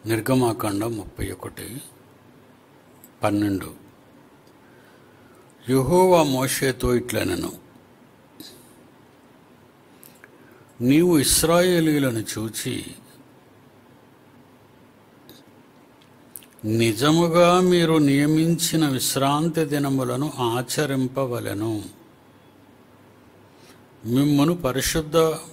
నిర్గమాకాండం ముప్పై ఒకటి పన్నెండు యెహోవా మోషేతో ఇట్లనెను నీవు ఇస్రాయేలీలను చూచి నిజముగా మీరు నియమించిన విశ్రాంతి దినములను ఆచరింపవలెను మిమ్మును పరిశుద్ధ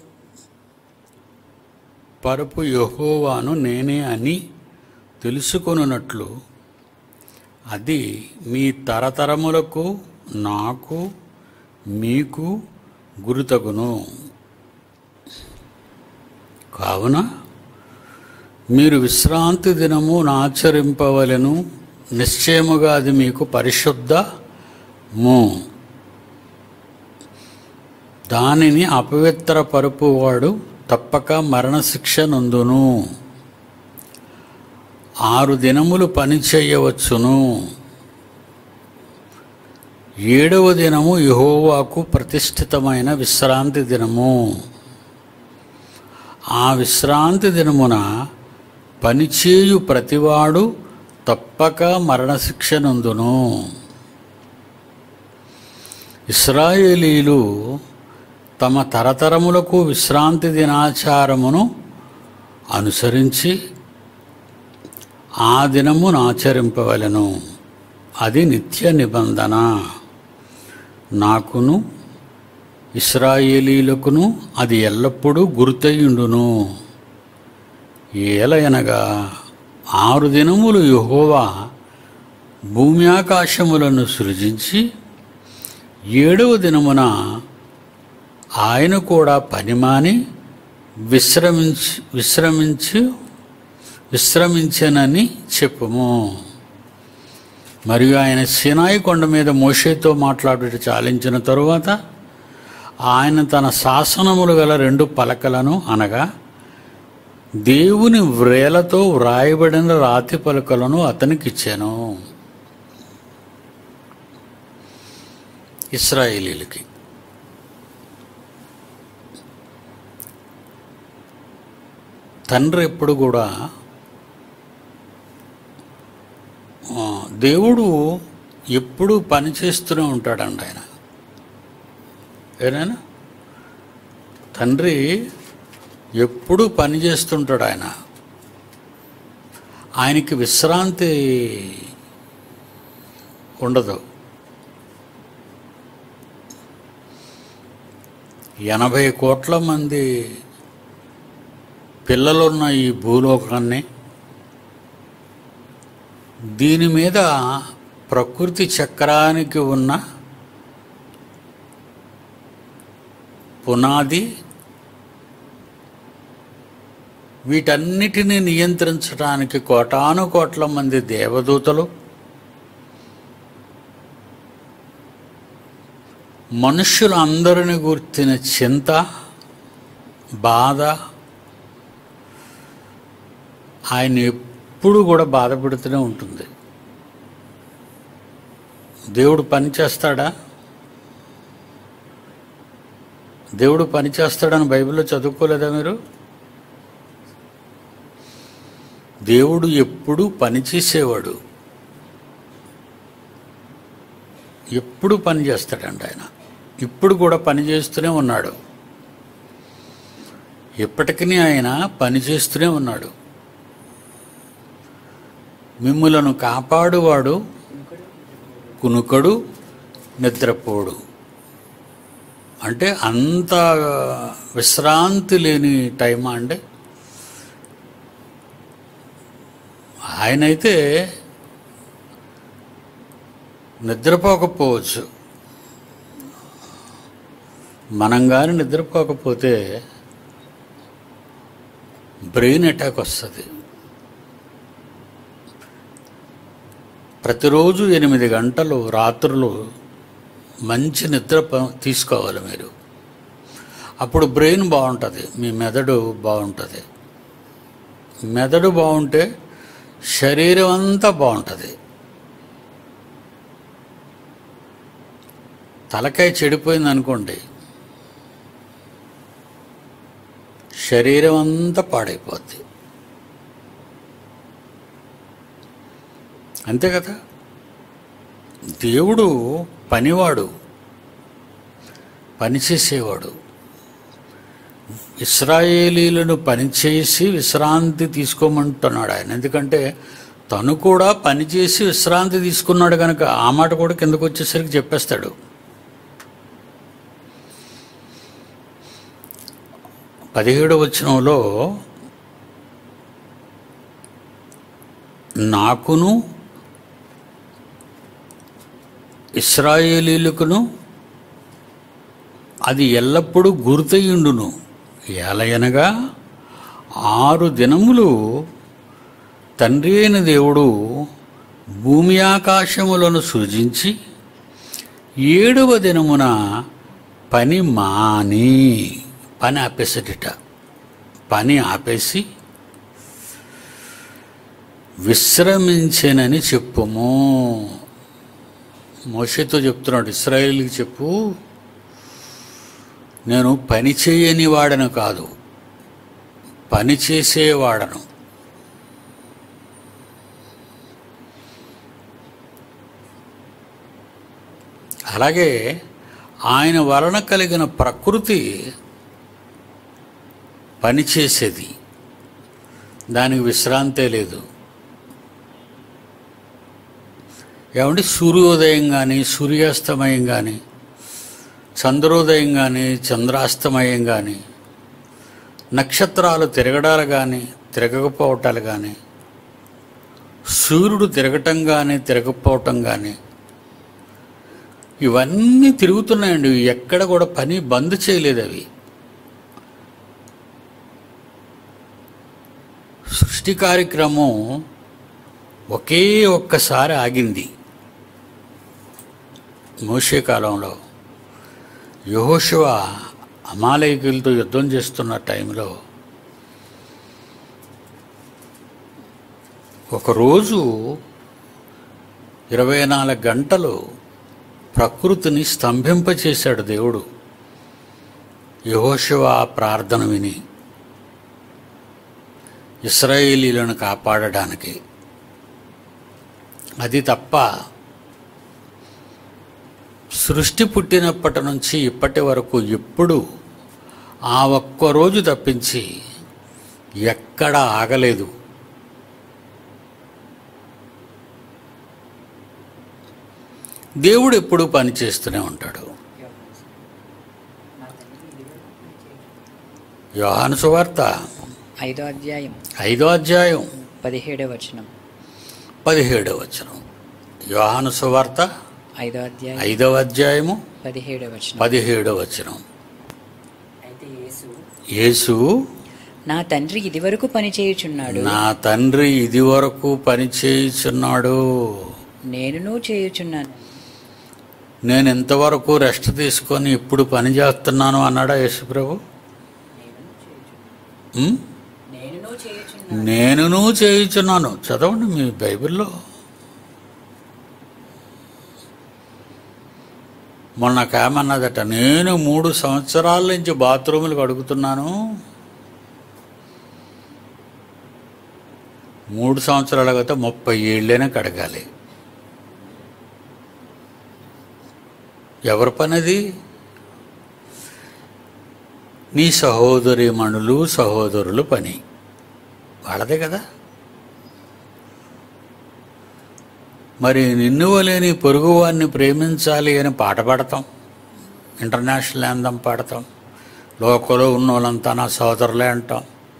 పరుపు యహోవాను నేనే అని తెలుసుకొనున్నట్లు అది మీ తరతరములకు నాకు మీకు గురుతగును కావున మీరు విశ్రాంతి దినము ఆచరింపవలెను నిశ్చయముగా అది మీకు పరిశుద్ధము దానిని అపవిత్ర పరుపువాడు తప్పక మరణశిక్ష నందును ఆరు దినములు పని చేయవచ్చును ఏడవ దినము యహోవాకు ప్రతిష్ఠితమైన విశ్రాంతి దినము ఆ విశ్రాంతి దినమున పనిచేయు ప్రతివాడు తప్పక మరణశిక్ష నందును ఇస్రాయేలీలు తమ తరతరములకు విశ్రాంతి దినాచారమును అనుసరించి ఆ దినమును ఆచరింపవలెను అది నిత్య నిబంధన నాకును ఇస్రాయేలీలకును అది ఎల్లప్పుడూ గుర్తయుండును ఏలయనగా ఆరు దినములు యెహోవా భూమి ఆకాశములను సృజించి ఏడవ దినమున ఆయన కూడా పనిమాని విశ్రమించి విశ్రమించి విశ్రమించనని చెప్పుము మరియు ఆయన సినాయి కొండ మీద మోషేతో మాట్లాడుట చాలించిన తరువాత ఆయన తన శాసనములు గల రెండు పలకలను అనగా దేవుని వ్రేలతో వ్రాయబడిన రాతి పలకలను అతనికిచ్చాను ఇస్రాయేలీలకి తండ్రి ఎప్పుడు కూడా ఆ, దేవుడు ఎప్పుడు పని చేస్తూనే ఉంటాడండి ఆయన ఏనాయనా తండ్రి ఎప్పుడు పని చేస్తుంటాడు ఆయన ఆయనకి విశ్రాంతి ఉండదు ఎనభై కోట్ల మంది పిల్లలున్న ఈ భూలోకాన్ని దీని మీద ప్రకృతి చక్రానికి ఉన్న పునాది వీటన్నిటిని నియంత్రించడానికి కోటాను కోట్ల మంది దేవదూతలు మనుష్యులందరిని గుర్తిన చింత బాధ ఆయన ఎప్పుడు కూడా బాధ పెడుతూనే ఉంటుంది దేవుడు పని చేస్తాడా దేవుడు పని చేస్తాడని బైబిల్లో చదువుకోలేదా మీరు దేవుడు ఎప్పుడు పని చేసేవాడు ఎప్పుడు పని చేస్తాడంట ఆయన ఇప్పుడు కూడా పని చేస్తూనే ఉన్నాడు ఎప్పటికీ ఆయన పని చేస్తూనే ఉన్నాడు మిమ్ములను కాపాడువాడు కునుకడు నిద్రపోడు అంటే అంత విశ్రాంతి లేని టైమా అంటే ఆయనైతే నిద్రపోకపోవచ్చు మనం కానీ నిద్రపోకపోతే బ్రెయిన్ అటాక్ వస్తుంది ప్రతిరోజు ఎనిమిది గంటలు రాత్రులు మంచి నిద్ర ప- తీసుకోవాలి మీరు అప్పుడు బ్రెయిన్ బాగుంటుంది మీ మెదడు బాగుంటుంది మెదడు బాగుంటే శరీరం అంతా బాగుంటుంది తలకాయ చెడిపోయింది అనుకోండి శరీరం అంతా పాడైపోద్ది అంతే కదా దేవుడు పనివాడు పనిచేసేవాడు ఇస్రాయేలీలను పనిచేసి విశ్రాంతి తీసుకోమంటున్నాడు ఆయన ఎందుకంటే తను కూడా పనిచేసి విశ్రాంతి తీసుకున్నాడు కనుక ఆ మాట కూడా కిందకు వచ్చేసరికి చెప్పేస్తాడు పదిహేడు వచనంలో నాకును ఇస్రాయేలీలకును అది ఎల్లప్పుడూ గుర్తయుండును ఎలయనగా ఆరు దినములు తండ్రి అయిన దేవుడు భూమి ఆకాశములను సృజించి ఏడవ దినమున పని మాని పని ఆపేసట పని ఆపేసి విశ్రమించెనని చెప్పుము మోషతో చెప్తున్నాడు ఇస్రాయేల్కి చెప్పు నేను పని చేయని వాడను కాదు పని చేసేవాడను అలాగే ఆయన వలన కలిగిన ప్రకృతి పనిచేసేది దానికి విశ్రాంతే లేదు ఏమంటే సూర్యోదయం కానీ సూర్యాస్తమయం కానీ చంద్రోదయం కానీ చంద్రాస్తమయం కానీ నక్షత్రాలు తిరగడాలు కానీ తిరగకపోవటాలు కానీ సూర్యుడు తిరగటం కానీ తిరగకపోవటం కానీ ఇవన్నీ తిరుగుతున్నాయండి ఎక్కడ కూడా పని బంద్ చేయలేదు అవి సృష్టి కార్యక్రమం ఒకే ఒక్కసారి ఆగింది మోషే కాలంలో యహోశివ అమాలయకులతో యుద్ధం చేస్తున్న టైంలో ఒకరోజు ఇరవై నాలుగు గంటలు ప్రకృతిని స్తంభింపచేశాడు దేవుడు యహోశివ ప్రార్థన విని ఇస్రాయేలీలను కాపాడడానికి అది తప్ప సృష్టి పుట్టినప్పటి నుంచి ఇప్పటి వరకు ఎప్పుడు ఆ ఒక్కరోజు తప్పించి ఎక్కడ ఆగలేదు దేవుడు ఎప్పుడూ పని చేస్తూనే ఉంటాడు యోహాను సువార్త ఐదో అధ్యాయం ఐదో అధ్యాయం పదిహేడవ వచనం పదిహేడవ వచనం యోహాను సువార్త ఐదో అధ్యాయం ఐదవ అధ్యాయము పదిహేడవ వచనం పదిహేడవ వచనం అయితే యేసు యేసు నా తండ్రి ఇదివరకు పని చేయుచున్నాడు నా తండ్రి ఇది వరకు పని చేయుచున్నాడు నేనును చేయుచున్నాను నేను ఎంతవరకు రెస్ట్ తీసుకొని ఇప్పుడు పని చేస్తున్నాను అన్నాడా యేసుప్రభు ఉమ్? నేనును చేయుచున్నాను నేనును చేయుచున్నాను చదవండి మీ బైబిల్లో మొన్న ఏమన్నదట నేను మూడు సంవత్సరాల నుంచి బాత్రూములు కడుగుతున్నాను మూడు సంవత్సరాల కదా ముప్పై ఏళ్ళైనా కడగాలి ఎవరి పనిది నీ సహోదరి మణులు సహోదరులు పని వాళ్ళదే కదా మరి నిన్ను వలేని పొరుగువాన్ని ప్రేమించాలి అని పాట పాడతాం ఇంటర్నేషనల్ యాందం పాడతాం లోకంలో ఉన్న వాళ్ళంతా నా సోదరులే అంటాం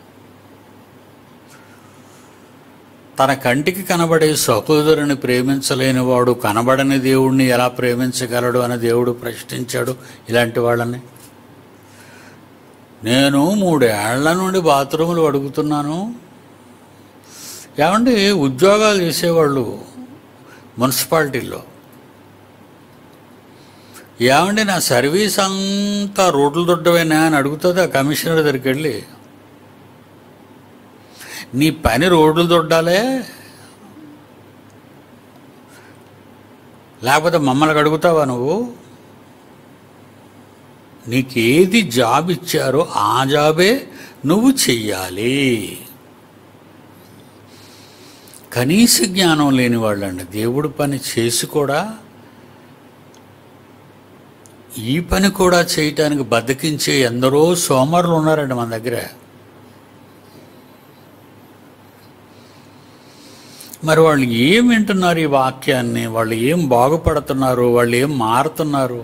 తన కంటికి కనబడే సహోదరుని ప్రేమించలేని వాడు కనబడని దేవుణ్ణి ఎలా ప్రేమించగలడు అని దేవుడు ప్రశ్నించాడు ఇలాంటి వాళ్ళని నేను మూడేళ్ల నుండి బాత్రూములు అడుగుతున్నాను ఏమండి ఉద్యోగాలు చేసేవాళ్ళు మున్సిపాలిటీల్లో ఏమండి నా సర్వీస్ అంతా రోడ్లు దొడ్డవేనా అని అడుగుతుంది ఆ కమిషనర్ దగ్గరికి వెళ్ళి నీ పని రోడ్లు దొడ్డాలే లేకపోతే మమ్మల్ని అడుగుతావా నువ్వు నీకేది జాబ్ ఇచ్చారో ఆ జాబే నువ్వు చెయ్యాలి కనీస జ్ఞానం లేని వాళ్ళండి దేవుడి పని చేసి కూడా ఈ పని కూడా చేయటానికి బద్దకించే ఎందరో సోమరులు ఉన్నారండి మన దగ్గర మరి వాళ్ళు ఏం వింటున్నారు ఈ వాక్యాన్ని వాళ్ళు ఏం బాగుపడుతున్నారు వాళ్ళు ఏం మారుతున్నారు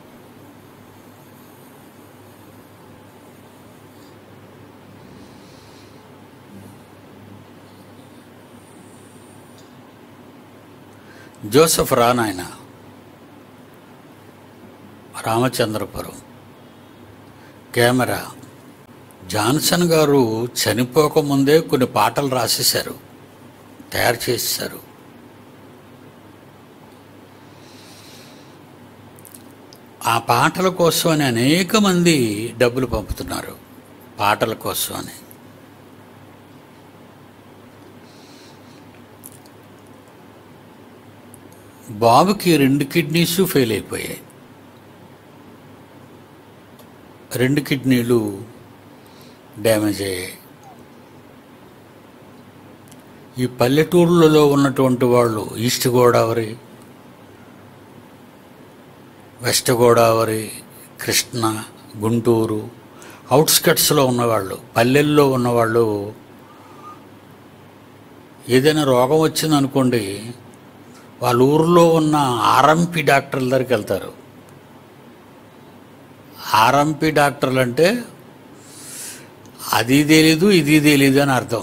జోసఫ్ రానాయన రామచంద్రపురం కెమెరా జాన్సన్ గారు చనిపోకముందే కొన్ని పాటలు రాసేశారు తయారు చేశారు ఆ పాటల కోసమని అనేక మంది డబ్బులు పంపుతున్నారు పాటల కోసమని బాబుకి రెండు కిడ్నీస్ ఫెయిల్ అయిపోయాయి రెండు కిడ్నీలు డ్యామేజ్ అయ్యాయి ఈ పల్లెటూర్లలో ఉన్నటువంటి వాళ్ళు ఈస్ట్ గోదావరి వెస్ట్ గోదావరి కృష్ణ గుంటూరు అవుట్స్కట్స్లో ఉన్నవాళ్ళు పల్లెల్లో ఉన్నవాళ్ళు ఏదైనా రోగం వచ్చిందనుకోండి వాళ్ళ ఊర్లో ఉన్న ఆర్ఎంపి డాక్టర్ల దగ్గరికి వెళ్తారు ఆర్ఎంపి డాక్టర్లు అంటే అది తెలీదు ఇది తెలీదు అని అర్థం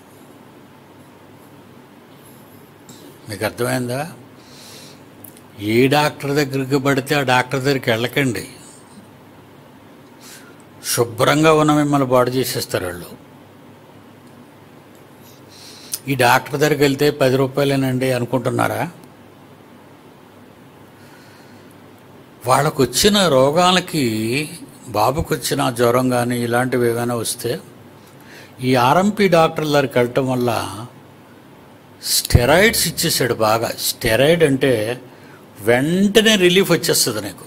మీకు అర్థమైందా ఏ డాక్టర్ దగ్గరికి పడితే ఆ డాక్టర్ దగ్గరికి వెళ్ళకండి శుభ్రంగా ఉన్న మిమ్మల్ని పాడు చేసేస్తారు వాళ్ళు ఈ డాక్టర్ దగ్గరికి వెళ్తే పది రూపాయలేనండి అనుకుంటున్నారా వాళ్ళకు వచ్చిన రోగాలకి బాబుకు వచ్చిన జ్వరం కానీ ఇలాంటివి ఏమైనా వస్తే ఈ ఆర్ఎంపీ డాక్టర్ దగ్గరికి వెళ్ళటం వల్ల స్టెరాయిడ్స్ ఇచ్చేసాడు బాగా స్టెరాయిడ్ అంటే వెంటనే రిలీఫ్ వచ్చేస్తుంది నీకు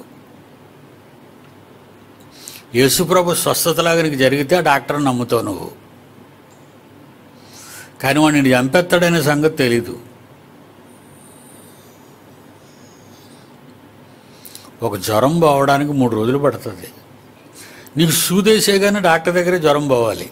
యేసుప్రభు స్వస్థతలాగా నీకు జరిగితే ఆ డాక్టర్ నమ్ముతావు నువ్వు కానీ వాడు నేను చంపేస్తాడనే సంగతి తెలీదు ఒక జ్వరం పోవడానికి మూడు రోజులు పడుతుంది నీకు సూదేసే కానీ డాక్టర్ దగ్గర జ్వరం పోవాలి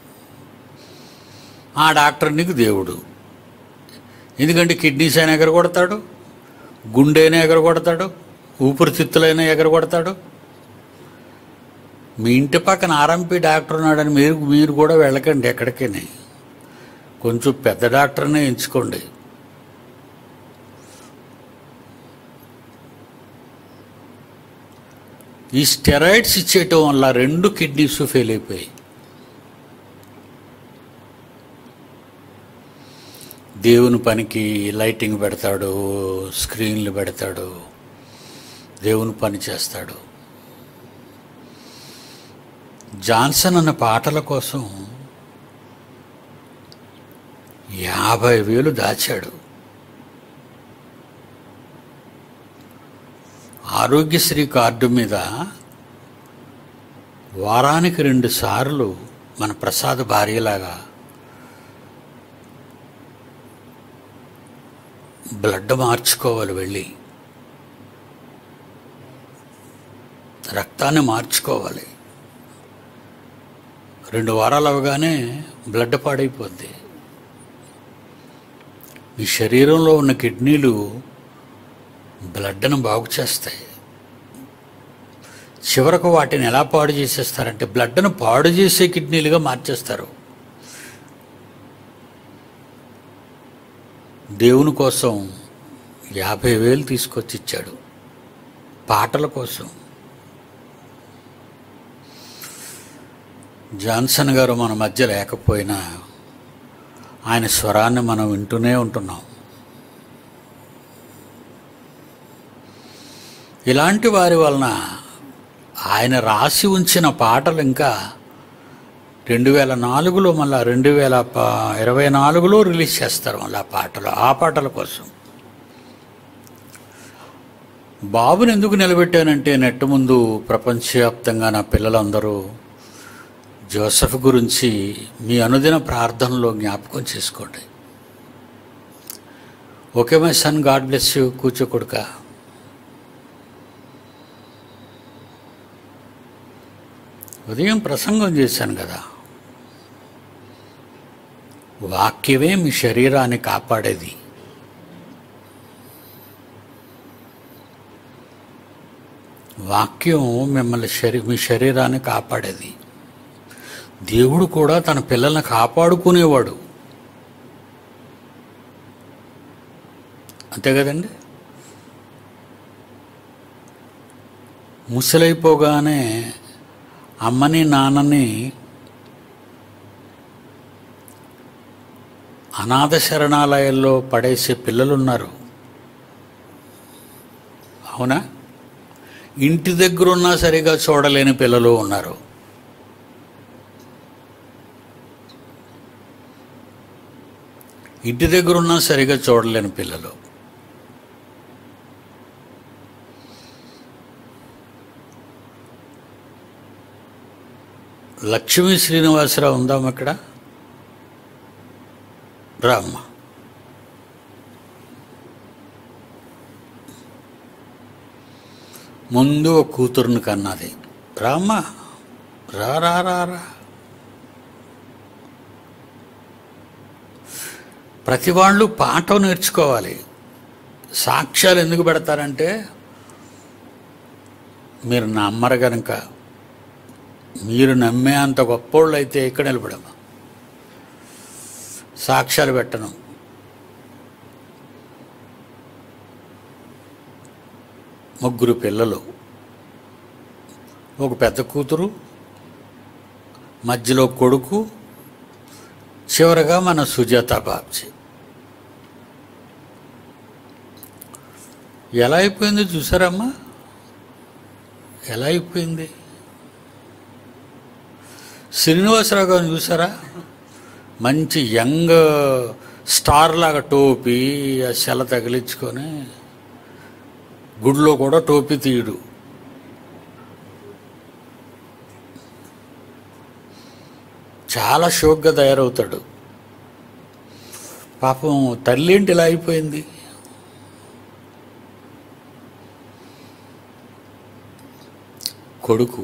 ఆ డాక్టర్ నీకు దేవుడు ఎందుకంటే కిడ్నీస్ అయినా ఎగర కొడతాడు గుండె అయినా ఎగర కొడతాడు ఊపిరితిత్తులైనా ఎగర కొడతాడు మీ ఇంటి పక్కన ఆర్ఎంపీ డాక్టర్ ఉన్నాడని మీరు మీరు కూడా వెళ్ళకండి ఎక్కడికి కొంచెం పెద్ద డాక్టర్నే ఎంచుకోండి ఈ స్టెరాయిడ్స్ ఇచ్చేయటం వల్ల రెండు కిడ్నీస్ ఫెయిల్ అయిపోయాయి దేవుని పనికి లైటింగ్ పెడతాడు స్క్రీన్లు పెడతాడు దేవుని పని చేస్తాడు జాన్సన్ అన్న పాటల కోసం యాభై వేలు దాచాడు ఆరోగ్యశ్రీ కార్డు మీద వారానికి రెండు సార్లు మన ప్రసాద్ భార్యలాగా బ్లడ్ మార్చుకోవాలి వెళ్ళి రక్తాన్ని మార్చుకోవాలి రెండు వారాలు అవగానే బ్లడ్ పాడైపోద్ది మీ శరీరంలో ఉన్న కిడ్నీలు బ్లడ్ను బాగు చేస్తాయి చివరకు వాటిని ఎలా పాడు చేసేస్తారంటే బ్లడ్ను పాడు చేసే కిడ్నీలుగా మార్చేస్తారు దేవుని కోసం యాభై వేలు తీసుకొచ్చి ఇచ్చాడు పాటల కోసం జాన్సన్ గారు మన మధ్య లేకపోయినా ఆయన స్వరాన్ని మనం వింటూనే ఉంటున్నాం ఇలాంటి వారి వలన ఆయన రాసి ఉంచిన పాటలు ఇంకా రెండు వేల నాలుగులో మళ్ళా రెండు వేల ప- ఇరవై నాలుగులో రిలీజ్ చేస్తారు మళ్ళీ ఆ పాటలు ఆ పాటల కోసం బాబుని ఎందుకు నిలబెట్టానంటే నెట్ ముందు ప్రపంచవ్యాప్తంగా నా పిల్లలందరూ జోసఫ్ గురించి మీ అనుదిన ప్రార్థనలో జ్ఞాపకం చేసుకోండి okay my son God bless you కూర్చో కొడుక ఉదయం ప్రసంగం చేశాను కదా వాక్యమే మీ శరీరాన్ని కాపాడేది వాక్యం మిమ్మల్ని శరీ మీ శరీరాన్ని కాపాడేది దేవుడు కూడా తన పిల్లల్ని కాపాడుకునేవాడు అంతే కదండి ముసలైపోగానే అమ్మని నాన్నని అనాథ శరణాలయాల్లో పడేసే పిల్లలున్నారు అవునా ఇంటి దగ్గర ఉన్నా సరిగా చూడలేని పిల్లలు ఉన్నారు ఇంటి దగ్గర ఉన్నా సరిగా చూడలేని పిల్లలు లక్ష్మీ శ్రీనివాసరావు ఉందాం అక్కడ రామ్మ ముందు ఒక కూతురుని కన్నది రామ్మ రా రా రా రా ప్రతి వాళ్ళు పాఠం నేర్చుకోవాలి సాక్ష్యాలు ఎందుకు పెడతారంటే మీరు నమ్మరు కనుక మీరు నమ్మే అంత గొప్పోళ్ళు అయితే ఇక్కడ నిలబడము సాక్ష్యాలు పెట్టను ముగ్గురు పిల్లలు ఒక పెద్ద కూతురు మధ్యలో కొడుకు చివరగా మన సుజాత బాబ్జీ ఎలా అయిపోయింది చూసారమ్మా ఎలా అయిపోయింది శ్రీనివాసరావు గారిని చూసారా మంచి యంగ్ స్టార్ లాగా టోపీ ఆ సెల తగిలించుకొని గుడిలో కూడా టోపీ తీయడు చాలా షోక్గా తయారవుతాడు పాపం తల్లి ఏంటి ఇలా అయిపోయింది కొడుకు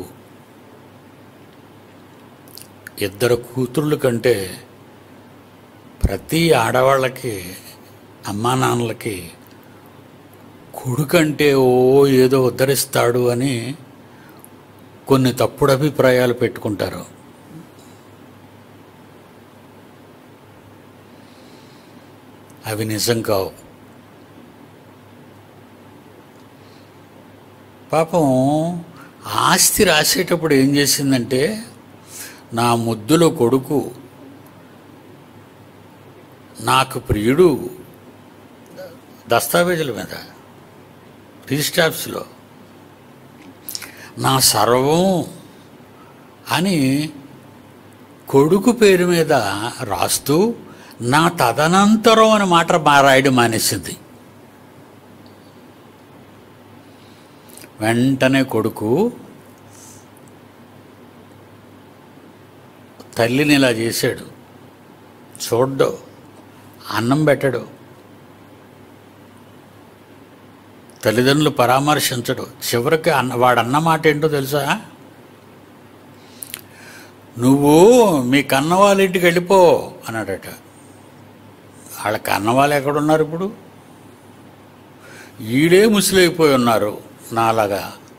ఇద్దరు కూతుర్ల కంటే ప్రతి ఆడవాళ్ళకి అమ్మా నాన్నలకి కొడుకంటే ఓ ఏదో ఉద్ధరిస్తాడు అని కొన్ని తప్పుడు అభిప్రాయాలు పెట్టుకుంటారు అవి నిజం కావు పాపం ఆస్తి రాసేటప్పుడు ఏం చేసిందంటే నా ముద్దులో కొడుకు నాకు ప్రియుడు దస్తావేజుల మీద రిజిస్టర్ ఆఫీస్లో నా సర్వం అని కొడుకు పేరు మీద రాస్తూ నా తదనంతరం అని మాట మా రాయడం మానేసింది వెంటనే కొడుకు తల్లిని ఇలా చేశాడు చూడ్డు అన్నం పెట్టడు తల్లిదండ్రులు పరామర్శించడు చివరికి అన్న వాడు అన్న మాట ఏంటో తెలుసా నువ్వు మీ కన్న వాళ్ళ ఇంటికి వెళ్ళిపో అన్నాడట వాళ్ళ కన్న వాళ్ళు ఎక్కడున్నారు ఇప్పుడు ఈడే ముసలైపోయి ఉన్నారు నాలాగా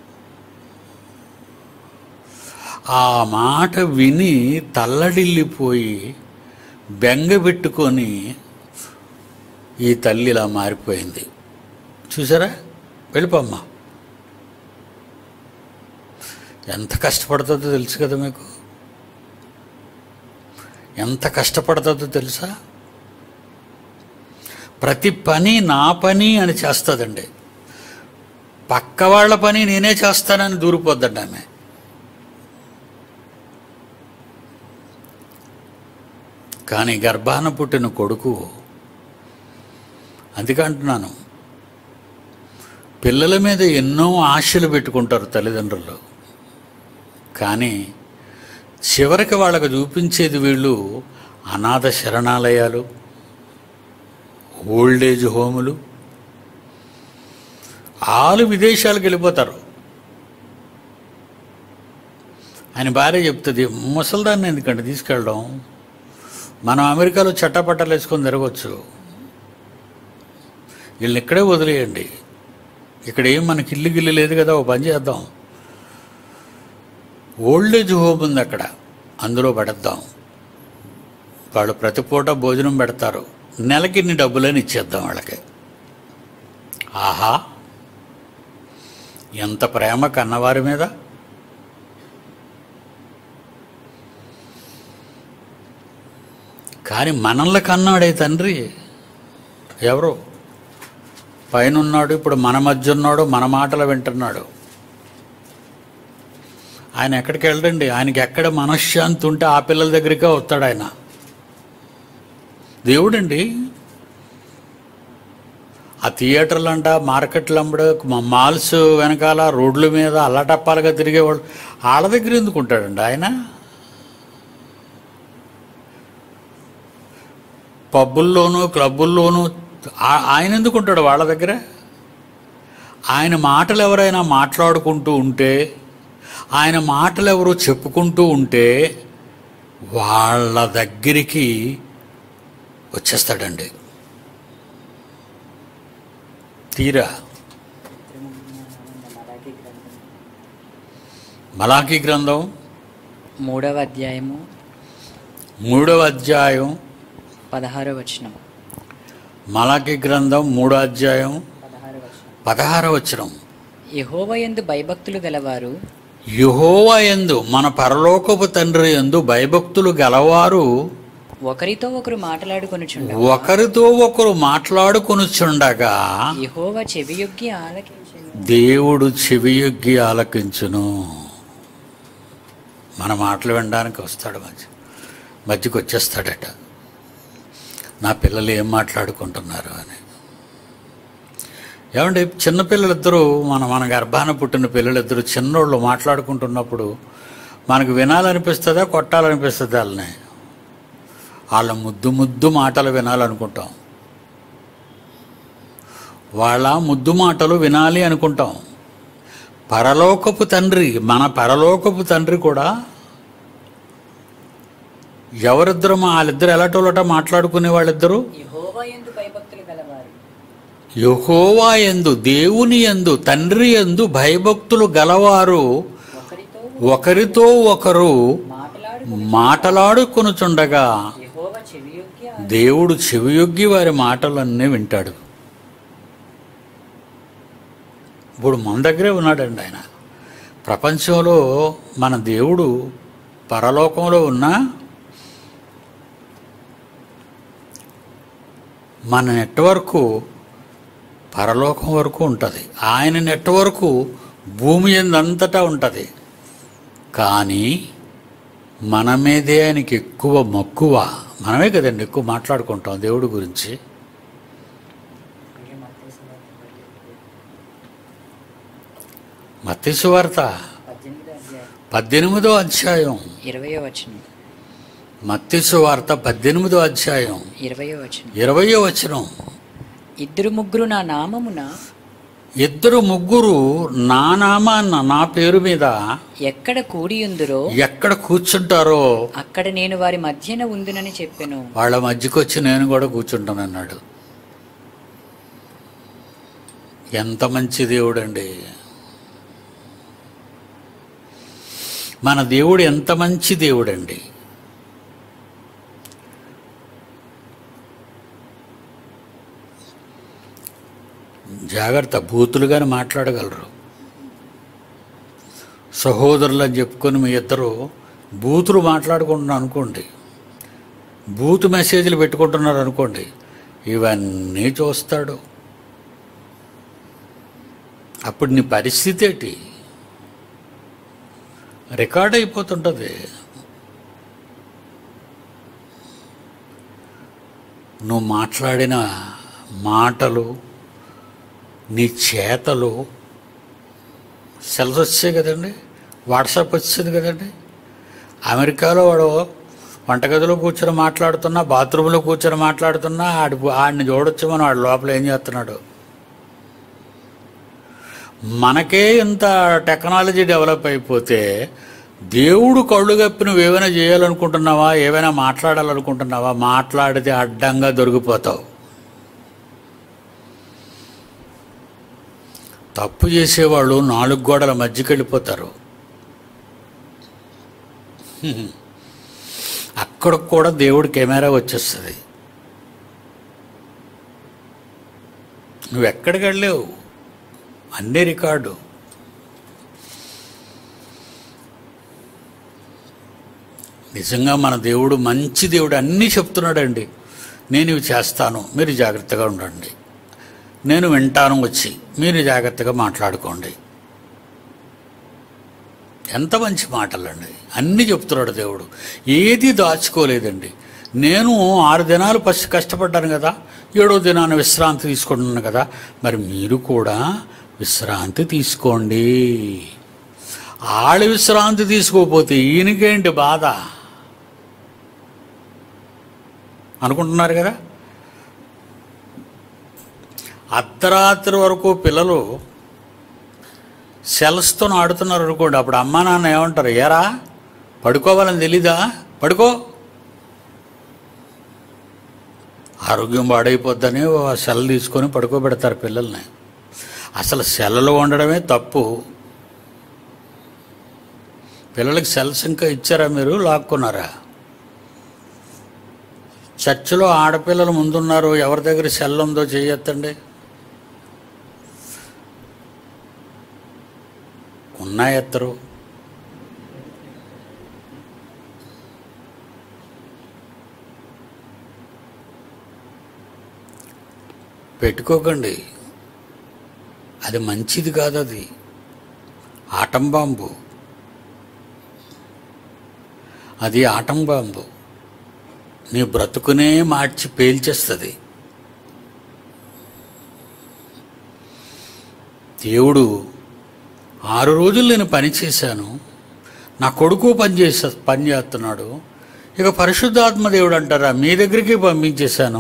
ఆ మాట విని తల్లడిల్లిపోయి బెంగ పెట్టుకొని ఈ తల్లి ఇలా మారిపోయింది చూసారా వెళ్ళిపోమ్మా ఎంత కష్టపడుతుందో తెలుసు కదా మీకు ఎంత కష్టపడుతుందో తెలుసా ప్రతి పని నా పని అని చేస్తుందండి పక్క వాళ్ళ పని నేనే చేస్తానని దూరిపోద్దండి ఆమె కానీ గర్భాన పుట్టిన కొడుకు అందుకే అంటున్నాను పిల్లల మీద ఎన్నో ఆశలు పెట్టుకుంటారు తల్లిదండ్రులు కానీ చివరికి వాళ్ళకు చూపించేది వీళ్ళు అనాథ శరణాలయాలు ఓల్డేజ్ హోములు ఆలు విదేశాలకు వెళ్ళిపోతారు ఆయన భార్య చెప్తుంది ముసల్దాన్ని ఎందుకంటే తీసుకెళ్ళడం మనం అమెరికాలో చట్టపట్టాలు వేసుకొని తిరగవచ్చు వీళ్ళని ఇక్కడే వదిలేయండి ఇక్కడ ఏం మనకి ఇల్లు గిల్లు లేదు కదా ఓ పని చేద్దాం ఓల్డేజ్ హోమ్ ఉంది అక్కడ అందులో పెడద్దాం వాళ్ళు ప్రతి పూట భోజనం పెడతారు నెలకి ఇన్ని డబ్బులని ఇచ్చేద్దాం వాళ్ళకి ఆహా ఎంత ప్రేమ కన్నవారి మీద కానీ మనల్ని కన్నాడే తండ్రి ఎవరు పైన ఉన్నాడు ఇప్పుడు మన మధ్య ఉన్నాడు మన మాటలు వింటున్నాడు ఆయన ఎక్కడికి వెళ్ళడండి ఆయనకి ఎక్కడ మనశ్శాంతి ఉంటే ఆ పిల్లల దగ్గరికే వస్తాడు ఆయన దేవుడండి ఆ థియేటర్లు అంట మార్కెట్లు అమ్మడు మాల్స్ వెనకాల రోడ్ల మీద అల్లటప్పాలుగా తిరిగేవాళ్ళు వాళ్ళ దగ్గర ఎందుకు ఉంటాడండి ఆయన పబ్బుల్లోనూ క్లబ్బుల్లోనూ ఆ- ఆయన ఎందుకు ఉంటాడు వాళ్ళ దగ్గర ఆయన మాటలు ఎవరైనా మాట్లాడుకుంటూ ఉంటే ఆయన మాటలు ఎవరు చెప్పుకుంటూ ఉంటే వాళ్ళ దగ్గరికి వచ్చేస్తాడండి తీరా మలాఖీ గ్రంథం మూడవ అధ్యాయము మూడవ అధ్యాయం పదహారో వచనం మలాఖీ గ్రంథం మూడో అధ్యాయం పదహారో వచనం పదహార వచనం యహోవయందు భయభక్తులు గలవారు యహోవా యందు మన పరలోకపు తండ్రి యందు భయభక్తులు గలవారు ఒకరితో ఒకరు మాట్లాడుకొనుచుండ ఒకరితో ఒకరు మాట్లాడుకొనుచుండగా యహోవ చెవియొగ్గి ఆలకించెను దేవుడు చెవియొగ్గి ఆలకించును మన మాటలు వినడానికి వస్తాడు మధ్య మధ్యకి వచ్చేస్తాడట నా పిల్లలు ఏం మాట్లాడుకుంటున్నారు అని ఏమండి చిన్నపిల్లలిద్దరూ మన మన గర్భాన పుట్టిన పిల్లలిద్దరూ చిన్నోళ్ళు మాట్లాడుకుంటున్నప్పుడు మనకు వినాలనిపిస్తుందా కొట్టాలనిపిస్తుందా వాళ్ళని వాళ్ళ ముద్దు ముద్దు మాటలు వినాలనుకుంటాం వాళ్ళ ముద్దు మాటలు వినాలి అనుకుంటాం పరలోకపు తండ్రి మన పరలోకపు తండ్రి కూడా ఎవరిద్దరు వాళ్ళిద్దరు ఎలాటోలట మాట్లాడుకునే వాళ్ళిద్దరు యహోవయందు భయభక్తులు గలవారు యహోవా ఎందు దేవుని ఎందు తండ్రి ఎందు భయభక్తులు గలవారు ఒకరితో ఒకరితో ఒకరు మాట్లాడు మాటలాడుకొనుచుండగా యహోవ చెవియొగ్గి ఆ- దేవుడు చెవియొగ్గి వారి మాటలన్నీ వింటాడు ఇప్పుడు మన దగ్గరే ఉన్నాడండి ఆయన ప్రపంచంలో మన దేవుడు పరలోకంలో ఉన్న మన నెట్వర్క్ పరలోకం వరకు ఉంటుంది ఆయన నెట్వర్క్ భూమి ఎందంతటా ఉంటుంది కానీ మన మీదే ఆయనకి ఎక్కువ మక్కువ మనమే కదండి ఎక్కువ మాట్లాడుకుంటాం దేవుడి గురించి మత్స్సు వార్త పద్దెనిమిదో అధ్యాయం పద్దెనిమిదో అధ్యాయం ఇరవయో వచనం మత్స్సు వార్త పద్దెనిమిదో అధ్యాయం ఇరవయో వచనం ఇరవయో వచనం ఇద్దరు ముగ్గురు నా నామమున ఇద్దరు ముగ్గురు నా నామాన్న నా పేరు మీద ఎక్కడ కూడియుందురో ఎక్కడ కూర్చుంటారో అక్కడ నేను వారి మధ్యన ఉందునని చెప్పెను వాళ్ళ మధ్యకి వచ్చి నేను కూడా కూర్చుంటానన్నాడు ఎంత మంచి దేవుడండి మన దేవుడు ఎంత మంచి దేవుడండి జాగ్రత్త బూతులుగానే మాట్లాడగలరు సహోదరులు అని చెప్పుకొని మీ ఇద్దరు బూతులు మాట్లాడుకుంటున్నారు అనుకోండి బూత్ మెసేజ్లు పెట్టుకుంటున్నారు అనుకోండి ఇవన్నీ చూస్తాడు అప్పుడు నీ పరిస్థితి ఏంటి రికార్డ్ అయిపోతుంటుంది నువ్వు మాట్లాడిన మాటలు నీ చేతలు సెల్స్ వచ్చాయి కదండి వాట్సాప్ వచ్చింది కదండి అమెరికాలో వాడు వంటగదిలో కూర్చొని మాట్లాడుతున్నా బాత్రూంలో కూర్చొని మాట్లాడుతున్నా ఆడి ఆడిని చూడొచ్చు మనం ఆడి లోపల ఏం చేస్తున్నాడు మనకే ఇంత టెక్నాలజీ డెవలప్ అయిపోతే దేవుడు కళ్ళు కప్పి నువ్వు ఏమైనా చేయాలనుకుంటున్నావా ఏమైనా మాట్లాడాలనుకుంటున్నావా మాట్లాడితే అడ్డంగా దొరికిపోతావు తప్పు చేసేవాళ్ళు నాలుగు గోడల మధ్యకి వెళ్ళిపోతారు హ్మ్. అక్కడికి కూడా దేవుడి కెమెరా వచ్చేస్తుంది నువ్వు ఎక్కడికి వెళ్ళలేవు అన్నీ రికార్డు నిజంగా మన దేవుడు మంచి దేవుడు అన్నీ చెప్తున్నాడండి నేను ఇవి చేస్తాను మీరు జాగ్రత్తగా ఉండండి నేను వింటాను వచ్చి మీరు జాగ్రత్తగా మాట్లాడుకోండి ఎంత మంచి మాటలండి అన్నీ చెప్తున్నాడు దేవుడు ఏది దాచుకోలేదండి నేను ఆరు దినాలు పసి కష్టపడ్డాను కదా ఏడో దినాన విశ్రాంతి తీసుకుంటున్నాను కదా మరి మీరు కూడా విశ్రాంతి తీసుకోండి ఆళ్ళ విశ్రాంతి తీసుకోకపోతే ఈయనకేంటి బాధ అనుకుంటున్నారు కదా అర్ధరాత్రి వరకు పిల్లలు సెల్స్తో ఆడుతున్నారు అనుకోండి అప్పుడు అమ్మా నాన్న ఏమంటారు ఏరా పడుకోవాలని తెలీదా పడుకో ఆరోగ్యం పాడైపోద్దని ఓ సెల్ తీసుకొని పడుకోబెడతారు పిల్లల్ని అసలు సెల్లలో ఉండడమే తప్పు పిల్లలకి సెల్స్ ఇంకా ఇచ్చారా మీరు లాక్కున్నారా చర్చిలో ఆడపిల్లలు ముందున్నారు ఎవరి దగ్గర సెల్ ఉందో చేయొద్దండి ఉన్నాయెత్తరు పెట్టుకోకండి అది మంచిది కాదు అది ఆటం బాంబు అది ఆటం బాంబు నీ బ్రతుకునే మార్చి పేల్చేస్తుంది దేవుడు ఆరు రోజులు నేను పని చేశాను నా కొడుకు పని చేసే పని చేస్తున్నాడు ఇక పరిశుద్ధాత్మ దేవుడు అంటారా మీ దగ్గరికి పంపించేశాను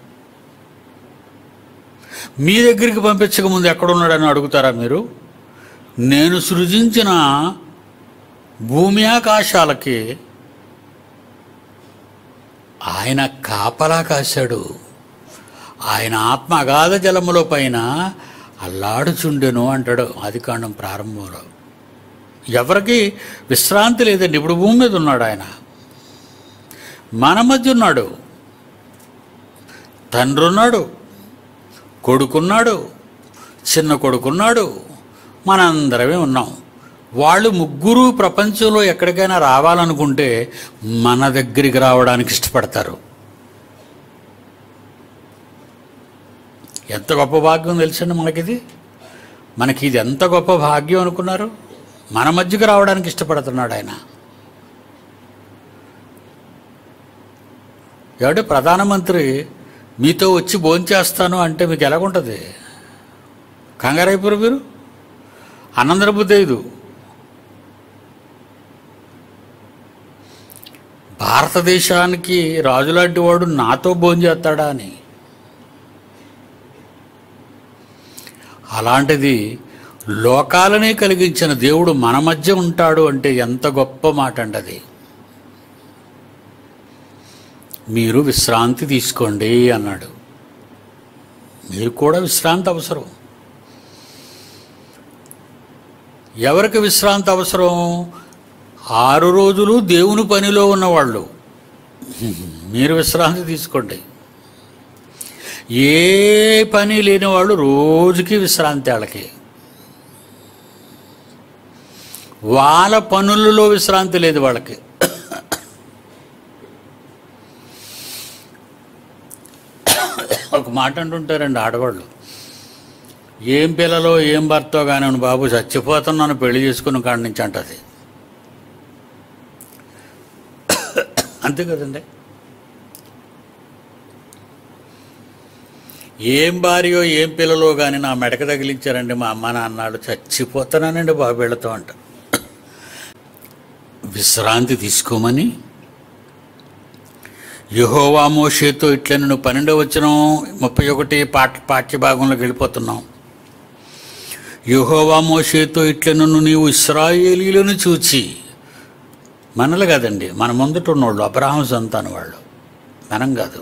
మీ దగ్గరికి పంపించక ముందు ఎక్కడున్నాడని అడుగుతారా మీరు నేను సృజించిన భూమి ఆకాశాలకి ఆయన కాపలా కాశాడు ఆయన ఆత్మ అగాధ జలముల పైన అల్లాడుచుండెను అంటాడు ఆది కాండం ప్రారంభంలో ఎవరికి విశ్రాంతి లేదండి ఇప్పుడు భూమి మీద ఉన్నాడు ఆయన మన మధ్య ఉన్నాడు తండ్రి ఉన్నాడు కొడుకున్నాడు చిన్న కొడుకున్నాడు మనందరమే ఉన్నాం వాళ్ళు ముగ్గురు ప్రపంచంలో ఎక్కడికైనా రావాలనుకుంటే మన దగ్గరికి రావడానికి ఇష్టపడతారు ఎంత గొప్ప భాగ్యం తెలుసండి మనకిది మనకి ఇది ఎంత గొప్ప భాగ్యం అనుకున్నారు మన మధ్యకి రావడానికి ఇష్టపడుతున్నాడు ఆయన ఎవడే ప్రధానమంత్రి మీతో వచ్చి భోంచేస్తాను అంటే మీకు ఎలాగుంటుంది కంగారైపోరు మీరు ఆనందర బుద్ధి ఐదు భారతదేశానికి రాజులాంటి వాడు నాతో భోంచేస్తాడా అని అలాంటిది లోకాలనే కలిగించిన దేవుడు మన మధ్య ఉంటాడు అంటే ఎంత గొప్ప మాట అండి అది మీరు విశ్రాంతి తీసుకోండి అన్నాడు మీరు కూడా విశ్రాంతి అవసరం ఎవరికి విశ్రాంతి అవసరం ఆరు రోజులు దేవుని పనిలో ఉన్నవాళ్ళు మీరు విశ్రాంతి తీసుకోండి ఏ పని లేని వాళ్ళు రోజుకి విశ్రాంతి వాళ్ళకి వాళ్ళ పనులలో విశ్రాంతి లేదు వాళ్ళకి ఒక మాట అంటుంటారండి ఆడవాళ్ళు ఏం పిల్లలో ఏం భర్తో కానివ్వండి బాబు చచ్చిపోతున్నాను పెళ్లి చేసుకుని కాడి నుంచి అంటది అంతే కదండి ఏం భార్యో ఏం పిల్లలో కానీ నా మెడక తగిలించారండి మా అమ్మ నాన్నాడు చచ్చిపోతానండి బాబు వీళ్ళతో అంట విశ్రాంతి తీసుకోమని యహోవా మోషేతో ఇట్లా నువ్వు పన్నెండో వచ్చిన ముప్పై ఒకటి పాఠ పాఠ్యభాగంలోకి వెళ్ళిపోతున్నాం యహోవా మోషేతో ఇట్లా నన్ను నీవు ఇస్రాయేలీలను చూచి మనలు కాదండి మన ముందట ఉన్నోళ్ళు అబ్రహాం సంతానం వాళ్ళు మనం కాదు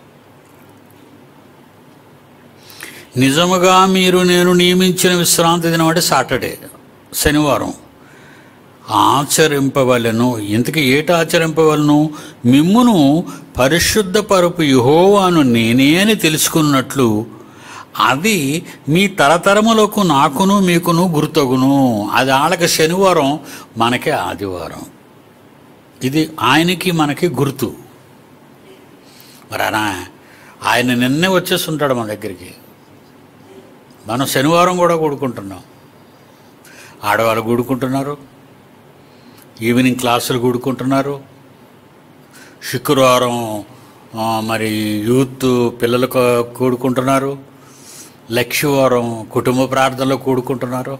నిజముగా మీరు నేను నియమించిన విశ్రాంతి దినం అంటే సాటర్డే శనివారం ఆచరింపవలను ఇంతకీ ఏట ఆచరింపవలను మిమ్మును పరిశుద్ధ పరుపు యహోవాను నేనే అని తెలుసుకున్నట్లు అది మీ తరతరములకు నాకును మీకును గుర్తగును అది వాళ్ళకి శనివారం మనకి ఆదివారం ఇది ఆయనకి మనకి గుర్తు మరి ఆయన ఆయన నిన్నే వచ్చేస్తుంటాడు మన దగ్గరికి మనం శనివారం కూడా కూడుకుంటున్నాం ఆడవాళ్ళు కూడుకుంటున్నారు ఈవినింగ్ క్లాసులు కూడుకుంటున్నారు శుక్రవారం ఆ, మరి యూత్ పిల్లలు కూ- కూడుకుంటున్నారు లక్ష్యవారం కుటుంబ ప్రార్థనలో కూడుకుంటున్నారు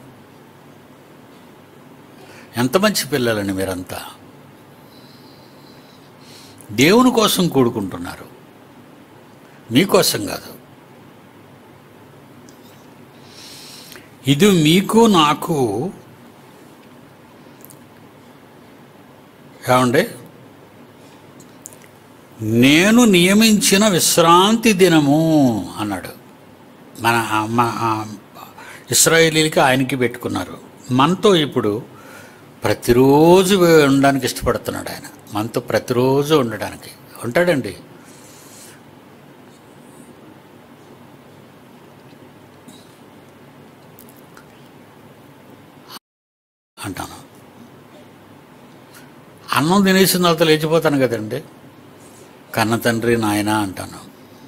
ఎంత మంచి పిల్లలండి మీరంతా దేవుని కోసం కూడుకుంటున్నారు మీకోసం కాదు ఇది మీకు నాకు ఏమండి నేను నియమించిన విశ్రాంతి దినము అన్నాడు మన మన ఇస్రాయేలీలకి ఆయనకి పెట్టుకున్నారు మనతో ఇప్పుడు ప్రతిరోజు ఉండడానికి ఇష్టపడుతున్నాడు ఆయన మనతో ప్రతిరోజు ఉండడానికి ఉంటాడండి అంటాను అన్నం తినేసిన తర్వాత లేచిపోతాను కదండి కన్న తండ్రి నాయన అంటాను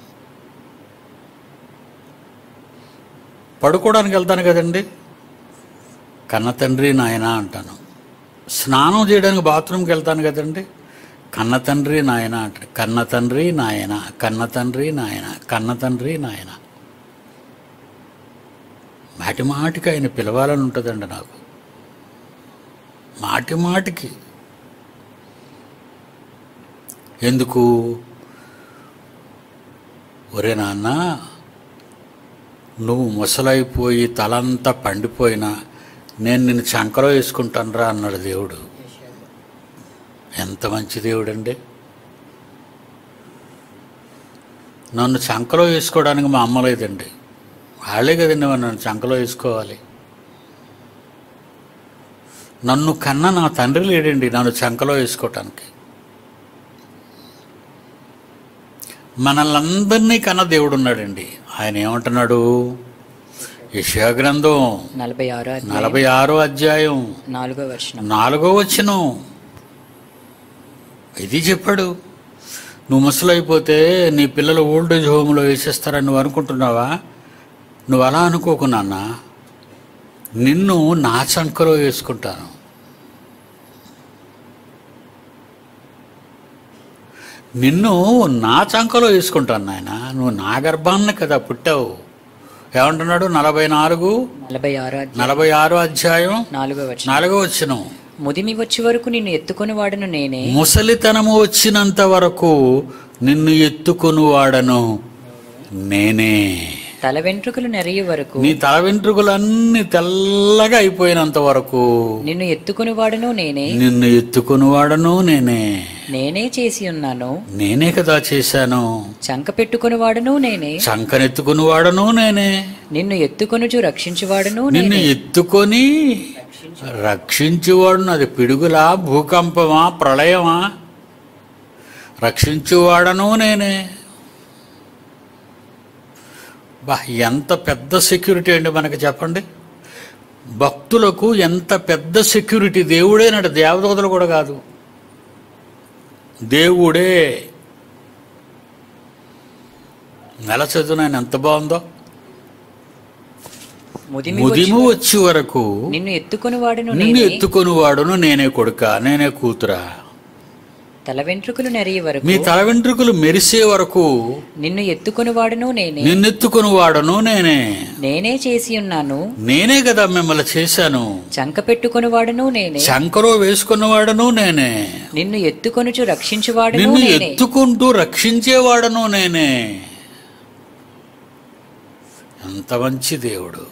పడుకోవడానికి వెళ్తాను కదండి కన్న తండ్రి నాయన అంటాను స్నానం చేయడానికి బాత్రూమ్కి వెళ్తాను కదండి కన్న తండ్రి నాయన అంటాను కన్న తండ్రి నాయన కన్న తండ్రి నాయన కన్న తండ్రి నాయన మాటి మాటికి ఆయన పిలవాలని ఉంటుందండి నాకు మాటి మాటికి ఎందుకు ఒరే నాన్న నువ్వు ముసలైపోయి తలంతా పండిపోయినా నేను నిన్ను చంకలో వేసుకుంటానురా అన్నాడు దేవుడు ఎంత మంచి దేవుడండి నన్ను చంకలో వేసుకోవడానికి మా అమ్మ లేదండి వాళ్ళే కదండి మరి నన్ను చంకలో వేసుకోవాలి నన్ను కన్నా నా తండ్రి లేడండి నన్ను చంకలో వేసుకోవటానికి మనల్ందరినీ కన్న దేవుడు ఉన్నాడండి ఆయన ఏమంటున్నాడు యెషయా గ్రంథం నలభై ఆరో అధ్యాయం నలభై ఆరో అధ్యాయం నాలుగో వర్షం నాలుగో వచ్చిన ఇది చెప్పాడు నువ్వు ముసలైపోతే నీ పిల్లలు ఓల్డ్ ఏజ్ హోమ్లో వేసేస్తారని నువ్వు అనుకుంటున్నావా నువ్వు అలా అనుకోకు నాన్న నిన్ను నా చంకలో వేసుకుంటాను నిన్ను నా చంకలో వేసుకుంటాను నాయన నువ్వు నా గర్భాన్ని కదా పుట్టావు ఏమంటున్నాడు నలభై నాలుగు నలభై ఆరో అధ్యాయం నలభై ఆరో అధ్యాయం నాలుగో వర్షం నాలుగో వచ్చిన ముదిమి వచ్చే వరకు నిన్ను ఎత్తుకొని వాడును నేనే ముసలితనము వచ్చినంత వరకు నిన్ను ఎత్తుకొని వాడను నేనే తల వెంట్రుకలు నెరయ్యే వరకు నీ తల వెంట్రుకలన్నీ తెల్లగా అయిపోయినంత వరకు నిన్ను ఎత్తుకొని వాడును నేనే నిన్ను ఎత్తుకొని వాడను నేనే నేనే చేసి ఉన్నాను నేనే కదా చేశాను చంక పెట్టుకొని వాడును నేనే చంకనెత్తుకుని వాడను నేనే నిన్ను ఎత్తుకొనుచు రక్షించువాడును నిన్ను నేనే ఎత్తుకొని రక్షించువాడు అది పిడుగులా భూకంపమా ప్రళయమా రక్షించువాడను నేనే బా ఎంత పెద్ద సెక్యూరిటీ అండి మనకి చెప్పండి భక్తులకు ఎంత పెద్ద సెక్యూరిటీ దేవుడేనట దేవదూతలు కూడా కాదు దేవుడే నెల చదువున ఆయన ఎంత బాగుందో ముదిమి ముదిము వచ్చి వచ్చే వరకు నిన్ను ఎత్తుకొని వాడును నిన్ను నేనే ఎత్తుకొని వాడును నేనే కొడుక నేనే కూతురా తల వెంట్రుకలు నెరియ వరకు మీ తల వెంట్రుకలు మెరిసే వరకు నిన్ను ఎత్తుకొని వాడును నేనే నిన్నెత్తుకుని వాడను నేనే నేనే చేసి ఉన్నాను నేనే కదా మిమ్మల్ని చేశాను చంక పెట్టుకొని వాడును నేనే శంకరో వేసుకున్నవాడను నేనే నిన్ను ఎత్తుకొనుచు రక్షించువాడును నిన్ను నేనే ఎత్తుకుంటూ రక్షించేవాడను నేనే ఎంత మంచి దేవుడు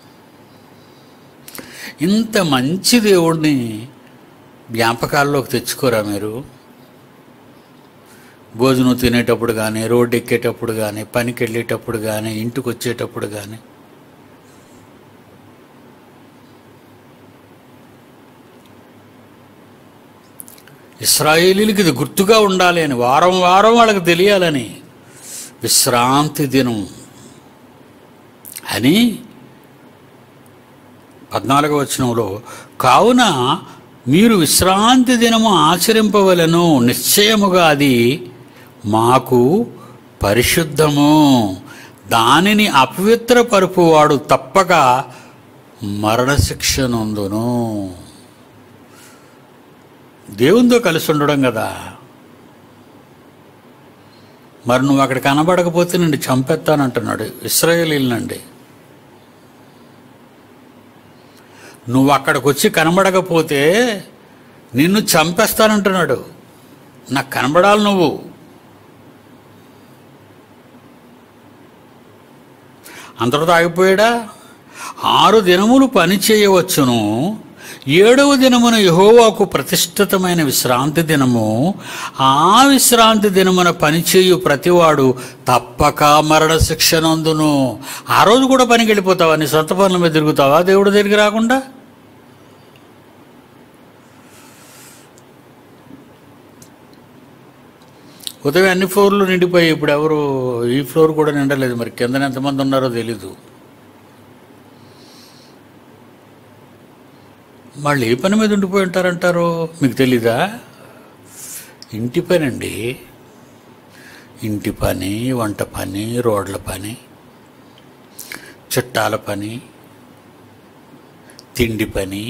ఇంత మంచి దేవుడిని జ్ఞాపకాల్లోకి తెచ్చుకోరా మీరు భోజనం తినేటప్పుడు కానీ రోడ్డు ఎక్కేటప్పుడు కానీ పనికి వెళ్ళేటప్పుడు కానీ ఇంటికి వచ్చేటప్పుడు కానీ ఇస్రాయేలీలకి ఇది గుర్తుగా ఉండాలి అని వారం వారం వాళ్ళకి తెలియాలని విశ్రాంతి దినం అని పద్నాలుగవ వచనంలో కావున మీరు విశ్రాంతి దినము ఆచరింపవలను నిశ్చయముగా అది మాకు పరిశుద్ధము దానిని అపవిత్రపరుపువాడు తప్పక మరణశిక్ష నందును దేవునితో కలిసి ఉండడం కదా మరి నువ్వు అక్కడ కనబడకపోతే నిన్ను చంపేస్తానంటున్నాడు ఇస్రాయేలీలనండి నువ్వు అక్కడికి వచ్చి కనబడకపోతే నిన్ను చంపేస్తానంటున్నాడు నాకు కనబడాలి నువ్వు అంతటితో ఆగిపోయాడా ఆరు దినములు పని చేయవచ్చును ఏడవ దినమున యహోవాకు ప్రతిష్ఠితమైన విశ్రాంతి దినము ఆ విశ్రాంతి దినమున పనిచేయు ప్రతివాడు తప్పక మరణ శిక్షనందును ఆ రోజు కూడా పనికి వెళ్ళిపోతావా నీ సొంత పనుల మీద తిరుగుతావా దేవుడి దగ్గరికి రాకుండా ఉదయం అన్ని ఫ్లోర్లు నిండిపోయి ఇప్పుడు ఎవరు ఈ ఫ్లోర్ కూడా నిండలేదు మరి కిందన ఎంతమంది ఉన్నారో తెలీదు వాళ్ళు ఏ పని మీద ఉండిపోయి ఉంటారంటారు మీకు తెలీదా ఇంటి పని అండి ఇంటి పని వంట పని రోడ్ల పని చుట్టాల పని తిండి పని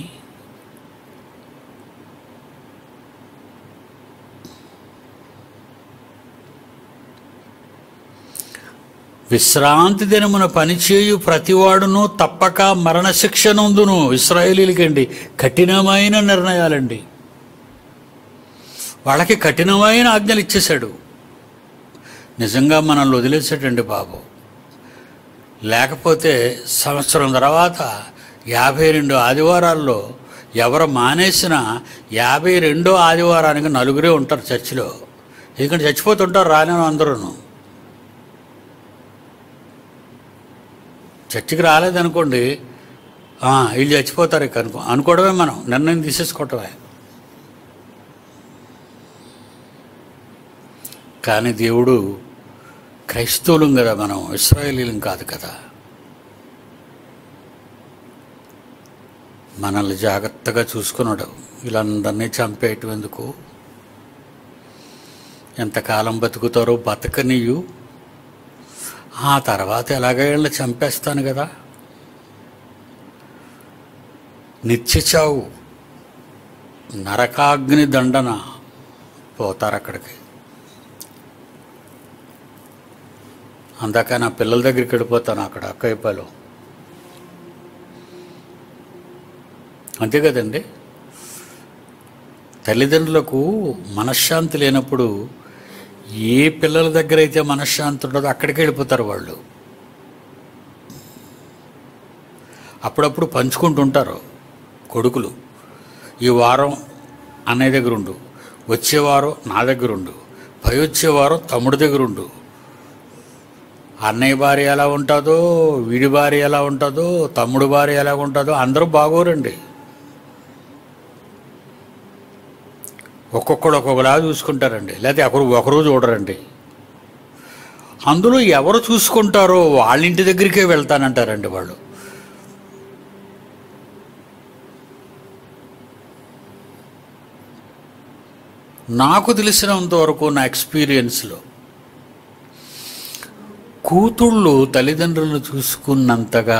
విశ్రాంతి దినమున పనిచేయు ప్రతివాడును తప్పక మరణశిక్ష నందును ఇస్రాయేలీలకండి కఠినమైన నిర్ణయాలండి వాళ్ళకి కఠినమైన ఆజ్ఞలు ఇచ్చేశాడు నిజంగా మనల్ని వదిలేసాడండి బాబు లేకపోతే సంవత్సరం తర్వాత యాభై రెండు ఆదివారాల్లో ఎవరు మానేసినా యాభై రెండో ఆదివారానికి నలుగురే ఉంటారు చర్చిలో ఎందుకంటే చచ్చిపోతుంటారు రాని అందరూ చర్చికి రాలేదనుకోండి "ఆ, వీళ్ళు చచ్చిపోతారు ఇక అనుకో అనుకోవడమే మనం నిర్ణయం తీసేసుకోవటమే కానీ దేవుడు క్రైస్తవులం కదా మనం ఇస్రాయేలీలం కాదు కదా మనల్ని జాగ్రత్తగా చూసుకున్నాడు వీళ్ళందరినీ చంపేయటం ఎందుకు ఎంతకాలం బతుకుతారో బతకనీయు ఆ తర్వాత ఎలాగైనా చంపేస్తాను కదా నిత్య చావు నరకాగ్ని దండన పోతారు అక్కడికి అందాక నా పిల్లల దగ్గరికి వెళ్ళిపోతాను అక్కడ అక్కయ్యపాలెం అంతే కదండి తల్లిదండ్రులకు మనశ్శాంతి లేనప్పుడు ఏ పిల్లల దగ్గర అయితే మనశ్శాంతి ఉండదో అక్కడికి వెళ్ళిపోతారు వాళ్ళు అప్పుడప్పుడు పంచుకుంటుంటారు కొడుకులు ఈ వారం అన్నయ్య దగ్గర ఉండు వచ్చేవారం నా దగ్గర ఉండు పై వచ్చేవారం తమ్ముడి దగ్గర ఉండు అన్నయ్య భార్య ఎలా ఉంటుందో వీడి భార్య ఎలా ఉంటుందో తమ్ముడు భార్య ఎలా ఉంటుందో అందరూ బాగోరండి ఒక్కొక్కడు ఒక్కొక్కలా చూసుకుంటారండి లేకపోతే ఒకరు ఒకరు చూడరండి అందులో ఎవరు చూసుకుంటారో వాళ్ళ ఇంటి దగ్గరికే వెళ్తానంటారండి వాళ్ళు నాకు తెలిసినంత వరకు నా ఎక్స్పీరియన్స్లో కూతుళ్ళు తల్లిదండ్రులను చూసుకున్నంతగా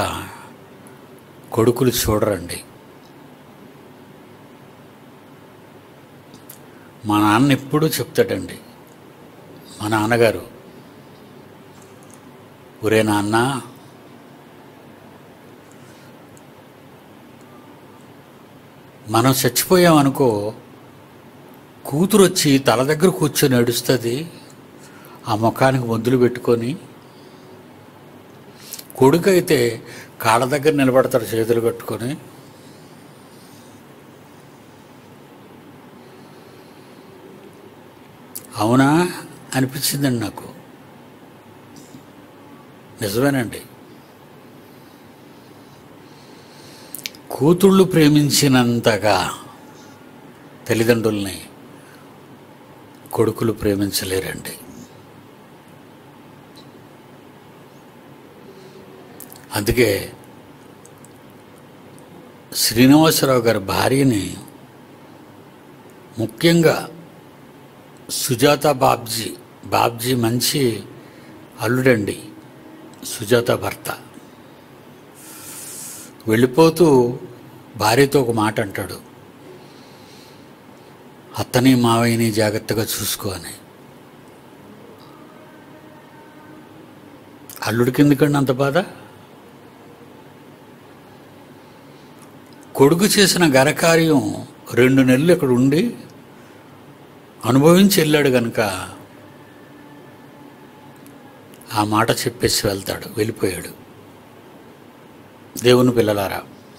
కొడుకులు చూడరండి మా నాన్న ఎప్పుడూ చెప్తాడండి మా నాన్నగారు ఒరే నాన్న మనం చచ్చిపోయామనుకో కూతురు వచ్చి తల దగ్గర కూర్చొని నడుస్తుంది ఆ ముఖానికి మొద్దులు పెట్టుకొని కొడుకు అయితే కాళ్ళ దగ్గర నిలబడతాడు చేతులు కట్టుకొని అవునా అనిపించిందండి నాకు నిజమేనండి కూతుళ్ళు ప్రేమించినంతగా తల్లిదండ్రుల్ని కొడుకులు ప్రేమించలేరండి అందుకే శ్రీనివాసరావు గారి భార్యని ముఖ్యంగా సుజాత బాబ్జీ బాబ్జీ మంచి అల్లుడండి సుజాత భర్త వెళ్ళిపోతూ భార్యతో ఒక మాట అంటాడు అత్తని మావయ్యని జాగ్రత్తగా చూసుకో అని అల్లుడికి ఎందుకండి అంత బాధ కొడుకు చేసిన ఘనకార్యం రెండు నెలలు ఇక్కడ ఉండి అనుభవించి వెళ్ళాడు కనుక ఆ మాట చెప్పేసి వెళ్తాడు వెళ్ళిపోయాడు దేవుని పిల్లలారా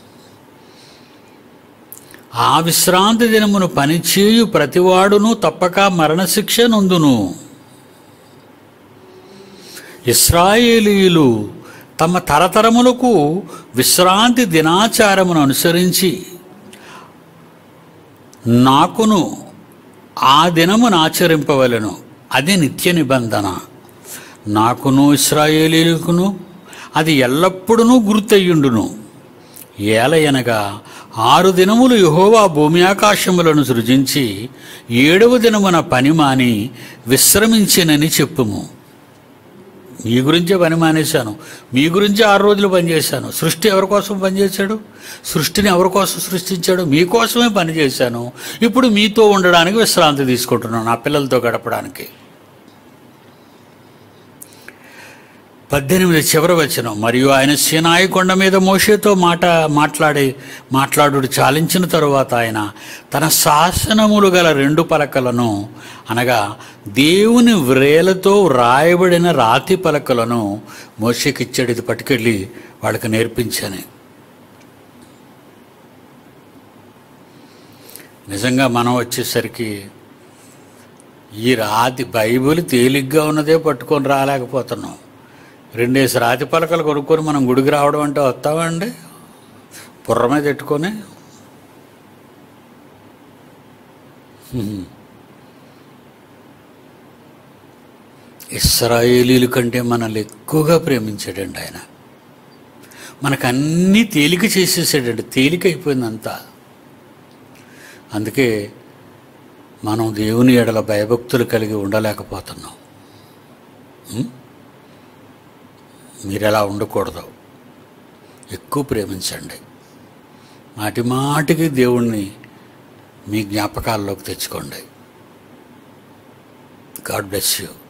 ఆ విశ్రాంతి దినమును పనిచేయు ప్రతివాడును తప్పక మరణశిక్ష నొందును ఇస్రాయేలీయులు తమ తరతరములకు విశ్రాంతి దినాచారమును అనుసరించి నాకును ఆ దినమును ఆచరింపవలను అది నిత్య నిబంధన నాకును ఇస్రాయేలీలకును అది ఎల్లప్పుడూ గుర్తయ్యుండును ఏలయనగా ఆరు దినములు యెహోవా భూమి ఆకాశములను సృజించి ఏడవ దినమున పని మాని విశ్రమించినని చెప్పుము మీ గురించే పని మానేశాను మీ గురించే ఆరు రోజులు పనిచేశాను సృష్టి ఎవరి కోసం పనిచేశాడు సృష్టిని ఎవరి కోసం సృష్టించాడు మీకోసమే పనిచేశాను ఇప్పుడు మీతో ఉండడానికి విశ్రాంతి తీసుకుంటున్నాను నా పిల్లలతో గడపడానికి పద్దెనిమిది చివరి వచనం మరియు ఆయన సీనాయి కొండ మీద మోషేతో మాట మాట్లాడి మాట్లాడు చాలించిన తరువాత ఆయన తన శాసనములు గల రెండు పలకలను అనగా దేవుని వ్రేలతో వ్రాయబడిన రాతి పలకలను మోషేకిచ్చాడు ఇది పట్టుకెళ్ళి వాళ్ళకి నేర్పించాను నిజంగా మనం వచ్చేసరికి ఈ రాతి బైబిల్ తేలిగ్గా ఉన్నదే పట్టుకొని రాలేకపోతున్నాం రెండేసి రాతి పలకలు కొనుక్కొని మనం గుడికి రావడం అంటే వస్తామండి బుర్ర మీద పెట్టుకొని హ్మ్. ఇస్రాయేలీల కంటే మనల్ని ఎక్కువగా ప్రేమించాడండి ఆయన మనకు అన్నీ తేలిక చేసేసాడండి తేలిక అయిపోయిందంతా అందుకే మనం దేవుని ఎడల భయభక్తులు కలిగి ఉండలేకపోతున్నాం ఉం? మీరు ఎలా ఉండకూడదు ఎక్కువ ప్రేమించండి మాటి మాటికి దేవుణ్ణి మీ జ్ఞాపకాల్లోకి తెచ్చుకోండి గాడ్ బ్లెస్ యూ